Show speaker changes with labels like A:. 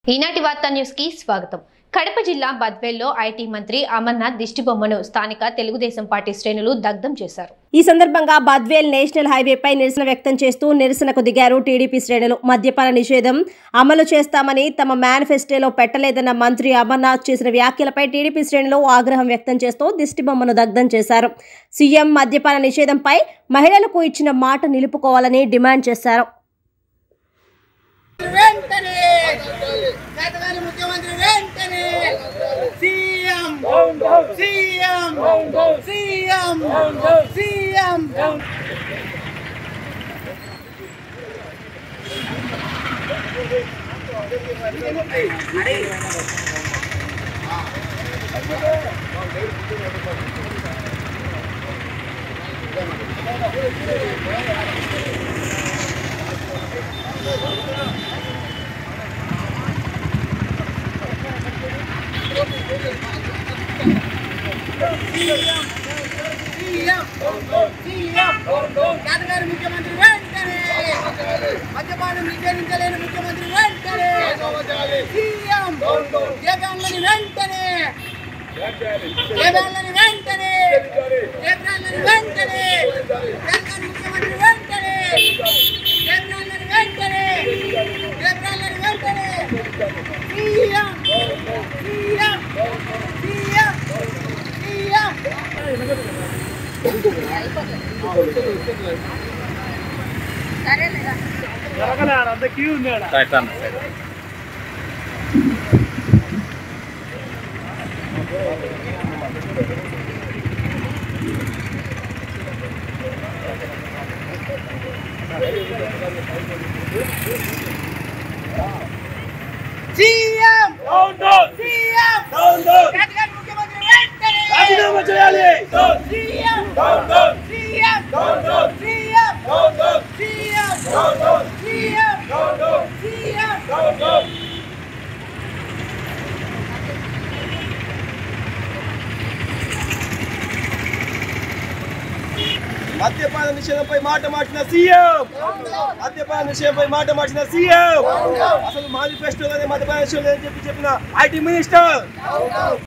A: ఈనాటి వార్తా న్యూస్ కి స్వాగతం కడప జిల్లా బద్వేల్లో ఐటీ మంత్రి అమర్నాథ్ దిష్టిబొమ్మను స్థానిక తెలుగుదేశం పార్టీ శ్రేణులు దగ్ధం చేశారు
B: ఈ సందర్భంగా బద్వేల్ నేషనల్ హైవేపై నిరసన వ్యక్తం చేస్తూ నిరసనకు దిగారు టీడీపీ శ్రేణులు మద్యపాన నిషేధం అమలు చేస్తామని తమ మేనిఫెస్టోలో పెట్టలేదన్న మంత్రి అమర్నాథ్ చేసిన వ్యాఖ్యలపై టీడీపీ శ్రేణులు ఆగ్రహం వ్యక్తం చేస్తూ దిష్టిబొమ్మను దగ్ధం చేశారు సీఎం మద్యపాన నిషేధంపై మహిళలకు ఇచ్చిన మాట నిలుపుకోవాలని డిమాండ్ చేశారు
C: వెంటనే గతగాని ముఖ్యమంత్రి వెంటనే CM CM CM CM CM CM గతగాని ముఖ్యమంత్రి వెంటనే మద్యపానం నిషేధించలేని ముఖ్యమంత్రి వెంటనే సీఎం ఏ బ్రాండ్లని వెంటనే ఏ బ్రాండ్లని వెంటనే ఏ బ్రాండ్లని వెంటనే గతగాని ముఖ్యమంత్రి వెంటనే ఏ బ్రాండ్లని వెంటనే ఏ బ్రాండ్లని వెంటనే CM CM CM CM CM CM కేంద్ర ముఖ్యమంత్రి వెంటనే
D: రాజీనామా చేయాలి
C: CM CM CM CM CM CM
D: మద్యపాన నిషేధంపై మాట మార్చిన సీఎం మద్యపాన నిషేధంపై మాట మార్చిన సీఎం అసలు మేనిఫెస్టోలోనే మద్యపాన నిషేధం లేదని చెప్పి చెప్పిన ఐటీ మినిస్టర్